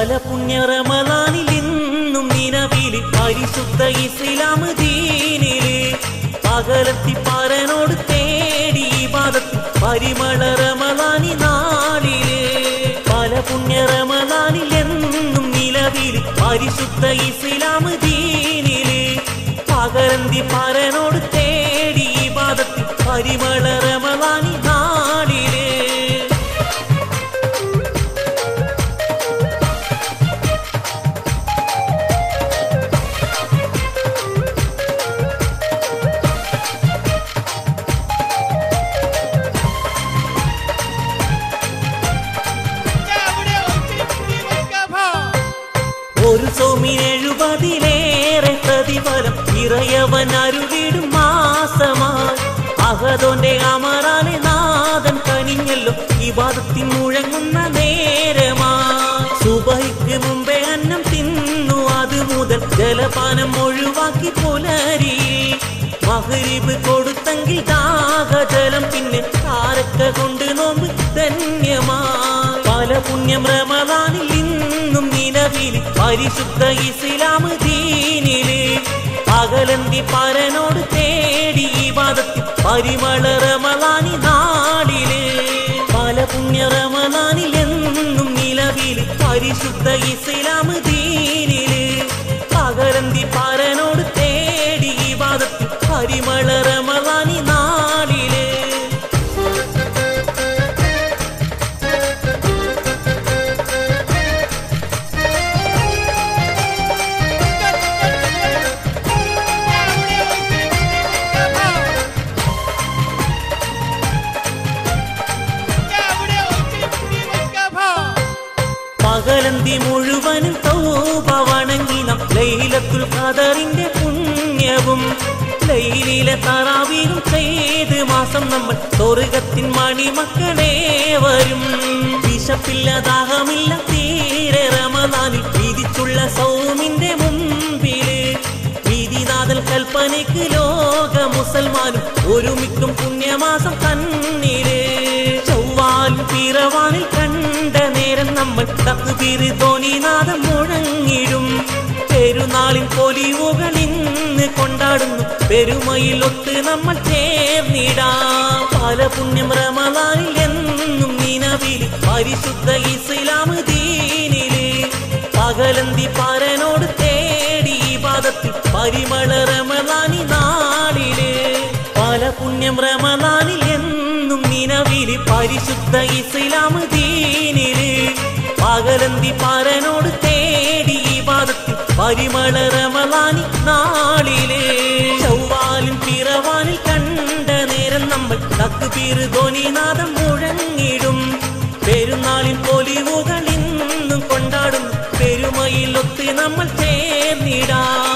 പല പുണ്യറമലാനിൽ ഇന്നും നിലവിൽ പരിശുദ്ധ ഇസ്ലാം ദീനില് പകലത്തി പാരനോട് തേടി പാദത്തിൽ പരിമള റമലാനി നാളില് പല പുണ്യറമലാനിൽ എന്നും നിലവിൽ പരിശുദ്ധ ഇസ്ലാം ദീനില് പകരന്തി പാരനോട് തേടി പാദത്തിൽ പരിമള റമലാനി നാളില് അവിടെ ഒത്തിരി പുണ്യമൊക്കെ ഒരു സോമിനെഴുപതിലേറെ പ്രതിഫലം ഇറയവൻ അരുളിടും മാസമായി അഹദോന്റെ അമറാനെ നാഥൻ കനിഞ്ഞല്ലോ ഇവാദത്തിൻ മുഴങ്ങുന്ന നേരമായി സുബൈക്ക് മുമ്പേ അന്നം തിന്നു അത് മുതൽ ജലപാനം ഒഴിവാക്കി പുലരി മഹരിബ് കൊടുത്തെങ്കിൽ ദാഹജലം പിന്നെ കാരക്ക കൊണ്ട് നോമ്പ് ധന്യമായി പല പുണ്യം റമദാനിൽ ഇന്നും നിലവിൽ പരിശുദ്ധ ഇസ്ലാം ദീനില് പകലന്തി പരനോട് തേടി പാദത്തിൽ പരിമള റമദാനി നാളില് പല പുണ്യ റമദാനിൽ എന്നും നിലവിൽ പരിശുദ്ധ ഇസ്ലാം ദീനില് പകലന്തി പരനോട് തേടി പാദത്തിൽ പരിമള റമദാനി നാളില് പകലന്തി മുഴുവനും തൗബ വണങ്ങിനം ലൈലത്തുൽ ഖദറിന്റെ പുണ്യവും ലൈലിലെ തറാവീരും ചെയ്ത് മാസം നമ്മൾ സ്വർഗത്തിൻ മണിമക്കളെ വരും വിശപ്പില്ല ദാഹമില്ല തീരെ റമദാനിൽ വിധിച്ചുള്ള സൗമിന്റെ മുമ്പില് വിധിനാഥൽ കൽപ്പനയ്ക്ക് ലോക മുസൽമാനും ഒരുമിക്കും പുണ്യമാസം തന്നില് ചൊവ്വാലും പിറവാനിൽ കണ്ട നേരം നമ്മൾ തക്കുപീറ് തോന്നിനാഥം മുഴങ്ങിടും പെരുന്നാളിൻ പൊലിവുകൾ ഇന്ന് കൊണ്ടാടുന്നു പെരുമയിൽ ഒത്ത് നമ്മൾ ചേർന്നിടാം പല പുണ്യം റമദാനിൽ എന്നും നിലവിൽ പരിശുദ്ധ ഇസ്ലാം ദീനില് പകലന്തി പാരനോട് തേടി പാദത്തിൽ പരിമള റമദാനി നാളില് പല പുണ്യം റമദാനിൽ എന്നും നിലവിൽ പരിശുദ്ധ ഇസ്ലാം ദീനില് പകലന്തി പാരനോട് തേടി പാദത്തിൽ പരിമള റമദാനി നാളില് ചൊവ്വാലും പിറവാനിൽ കണ്ട നേരം നമ്മൾ തക്കുപീറ് ധ്വനിനാഥം മുഴങ്ങിടും പെരുന്നാളിൻ പൊലിവുകൾ ഇന്നും കൊണ്ടാടും പെരുമയിൽ ഒത്ത് നമ്മൾ ചേർന്നിടാം